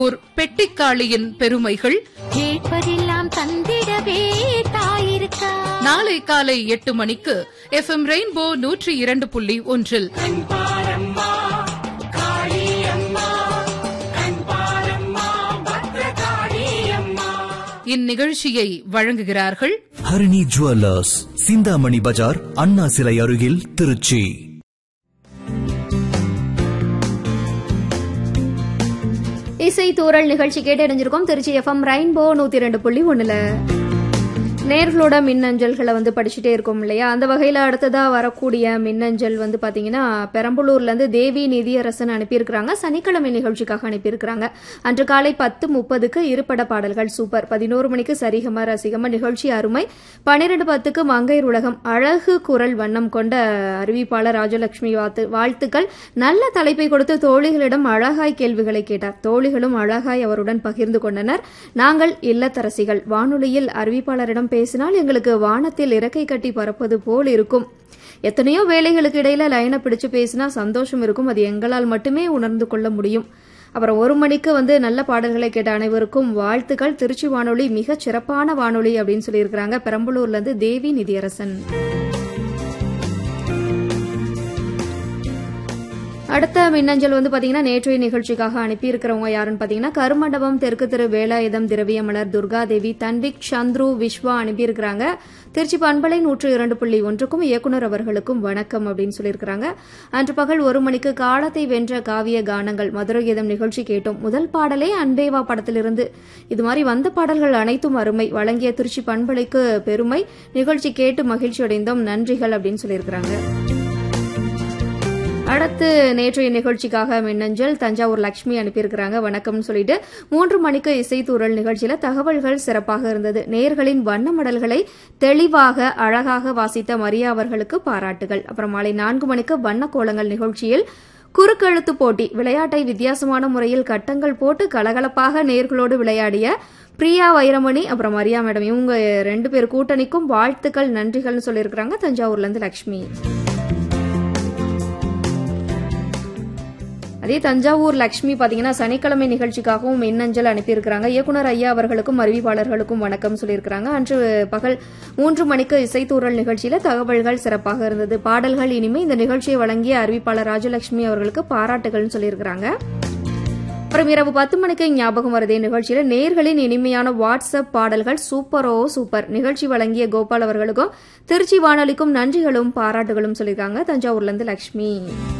ஒரு பெட்டிக்காளியின் பெருமைகள் கேட்பதெல்லாம் தந்திடவே தாயிருக்கா நாளை காலை எட்டு மணிக்கு எஃப் எம் ரெயின்போ நூற்றி இரண்டு புள்ளி ஒன்றில் இந்நிகழ்ச்சியை வழங்குகிறார்கள் ஹரிணி ஜுவல்லர்ஸ் சிந்தாமணி பஜார் அண்ணா சிலை அருகில் திருச்சி இசை தூரல் நிகழ்ச்சி கேட்டு இணைஞ்சிருக்கோம் திருச்சி எஃப்எம் ரெயின்போ நூத்தி ரெண்டு புள்ளி ஒண்ணுல நேர்களோட மின்னஞ்சல்களை வந்து படிச்சுட்டே இருக்கோம் இல்லையா அந்த வகையில அடுத்ததா வரக்கூடிய மின்னஞ்சல் வந்து பாத்தீங்கன்னா பெரம்பலூர்ல இருந்து தேவி நிதியரசன் அனுப்பியிருக்கிறாங்க சனிக்கிழமை நிகழ்ச்சிக்காக அனுப்பியிருக்கிறாங்க அன்று காலை பத்து முப்பதுக்கு இருபட பாடல்கள் சூப்பர் பதினோரு மணிக்கு சரிகம ரசிகம நிகழ்ச்சி அருமை பன்னிரண்டு பத்துக்கு மங்கையர் உலகம் அழகு குரல் வண்ணம் கொண்ட அறிவிப்பாளர் ராஜலட்சுமி வாழ்த்து வாழ்த்துக்கள் நல்ல தலைப்பை கொடுத்து தோழிகளிடம் அழகாய் கேள்விகளை கேட்டார் தோழிகளும் அழகாய் அவருடன் பகிர்ந்து கொண்டனர் நாங்கள் இல்லத்தரசிகள் வானொலியில் அறிவிப்பாளரிடம் பேசினால் எங்களுக்கு வானத்தில் இறக்கை கட்டி பறப்பது போல் இருக்கும் எத்தனையோ வேலைகளுக்கு இடையில லைனை பிடிச்சு பேசினா சந்தோஷம் இருக்கும் அது எங்களால் மட்டுமே உணர்ந்து கொள்ள முடியும் அப்புறம் ஒரு மணிக்கு வந்து நல்ல பாடல்களை கேட்ட அனைவருக்கும் வாழ்த்துக்கள் திருச்சி வானொலி மிகச் சிறப்பான வானொலி அப்படின்னு சொல்லியிருக்கிறாங்க பெரம்பலூர்ல இருந்து தேவி நிதியரசன் அடுத்த மின்னஞ்சல் வந்து பாத்தீங்கன்னா நேற்றைய நிகழ்ச்சிக்காக அனுப்பியிருக்கிறவங்க யாருன்னு பாத்தீங்கன்னா கருமண்டபம் தெற்கு திரு வேலாயுதம் திரவியமலர் துர்காதேவி தன்விக் சந்துரு விஸ்வா அனுப்பியிருக்கிறாங்க திருச்சி பண்பலை நூற்று இரண்டு புள்ளி ஒன்றுக்கும் இயக்குனர் அவர்களுக்கும் வணக்கம் அப்படின்னு சொல்லியிருக்கிறாங்க அன்று பகல் ஒரு மணிக்கு காலத்தை வென்ற காவிய கானங்கள் மதுரை கீதம் நிகழ்ச்சி கேட்டோம் முதல் பாடலே அன்பேவா படத்திலிருந்து இது மாதிரி வந்த பாடல்கள் அனைத்தும் அருமை வழங்கிய திருச்சி பண்பலைக்கு பெருமை நிகழ்ச்சி கேட்டு மகிழ்ச்சி அடைந்தோம் நன்றிகள் அப்படின்னு சொல்லியிருக்கிறாங்க அடுத்து நேற்றைய நிகழ்ச்சிக்காக மின்னஞ்சல் தஞ்சாவூர் லட்சுமி அனுப்பியிருக்கிறாங்க வணக்கம்னு சொல்லிட்டு மூன்று மணிக்கு இசைத்தூரல் நிகழ்ச்சியில தகவல்கள் சிறப்பாக இருந்தது நேர்களின் வண்ண மடல்களை தெளிவாக அழகாக வாசித்த மரியா அவர்களுக்கு பாராட்டுகள் அப்புறம் மாலை நான்கு மணிக்கு வண்ண கோலங்கள் நிகழ்ச்சியில் குறுக்கெழுத்து போட்டி விளையாட்டை வித்தியாசமான முறையில் கட்டங்கள் போட்டு கலகலப்பாக நேர்களோடு விளையாடிய பிரியா வைரமணி அப்புறம் மரியா மேடம் இவங்க ரெண்டு பேர் கூட்டணிக்கும் வாழ்த்துக்கள் நன்றிகள்னு சொல்லியிருக்கிறாங்க தஞ்சாவூர்ல இருந்து லட்சுமி அதே தஞ்சாவூர் லட்சுமி பாத்தீங்கன்னா சனிக்கிழமை நிகழ்ச்சிக்காகவும் மின்னஞ்சல் அனுப்பியிருக்கிறாங்க இயக்குனர் ஐயா அவர்களுக்கும் அறிவிப்பாளர்களுக்கும் வணக்கம் சொல்லியிருக்கிறாங்க அன்று பகல் மூன்று மணிக்கு இசைத்தூரல் நிகழ்ச்சியில தகவல்கள் சிறப்பாக இருந்தது பாடல்கள் இனிமே இந்த நிகழ்ச்சியை வழங்கிய அறிவிப்பாளர் ராஜலட்சுமி அவர்களுக்கு பாராட்டுகள்னு சொல்லியிருக்கிறாங்க அப்புறம் இரவு பத்து மணிக்கு ஞாபகம் வருதே நிகழ்ச்சியில நேர்களின் இனிமையான வாட்ஸ்அப் பாடல்கள் சூப்பரோ சூப்பர் நிகழ்ச்சி வழங்கிய கோபால் அவர்களுக்கும் திருச்சி வானொலிக்கும் நன்றிகளும் பாராட்டுகளும் சொல்லியிருக்காங்க தஞ்சாவூர்ல இருந்து லட்சுமி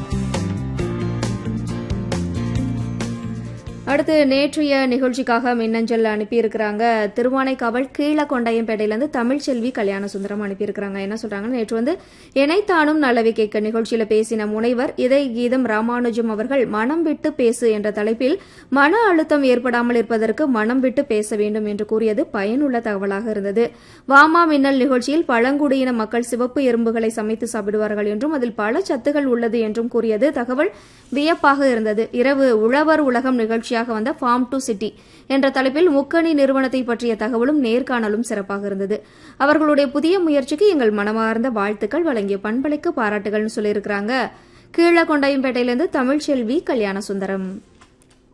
அடுத்து நேற்றைய நிகழ்ச்சிக்காக மின்னஞ்சல் அனுப்பியிருக்கிறாங்க திருவானைக்காவல் கீழக்கொண்டையம்பேட்டையிலிருந்து தமிழ்ச்செல்வி கல்யாண சுந்தரம் அனுப்பியிருக்கிறாங்க என்ன சொல்றாங்கன்னா நேற்று வந்து இணைத்தானும் நல்லவை கேட்க நிகழ்ச்சியில பேசின முனைவர் இதய கீதம் ராமானுஜம் அவர்கள் மனம் விட்டு பேசு என்ற தலைப்பில் மன அழுத்தம் ஏற்படாமல் இருப்பதற்கு மனம் விட்டு பேச வேண்டும் என்று கூறியது பயனுள்ள தகவலாக இருந்தது வாமா மின்னல் நிகழ்ச்சியில் பழங்குடியின மக்கள் சிவப்பு எறும்புகளை சமைத்து சாப்பிடுவார்கள் என்றும் அதில் பல சத்துகள் உள்ளது என்றும் கூறியது தகவல் வியப்பாக இருந்தது இரவு உழவர் உலகம் நிகழ்ச்சியாக வந்த ஃபார்ம் டு சிட்டி என்ற தலைப்பில் முக்கணி நிறுவனத்தை பற்றிய தகவலும் நேர்காணலும் சிறப்பாக இருந்தது அவர்களுடைய புதிய முயற்சிக்கு எங்கள் மனமார்ந்த வாழ்த்துக்கள் வழங்கிய பண்பலைக்கு பாராட்டுகள்னு சொல்லியிருக்கிறாங்க கீழக்கொண்டாயம்பேட்டையிலிருந்து தமிழ்ச்செல்வி கல்யாண சுந்தரம்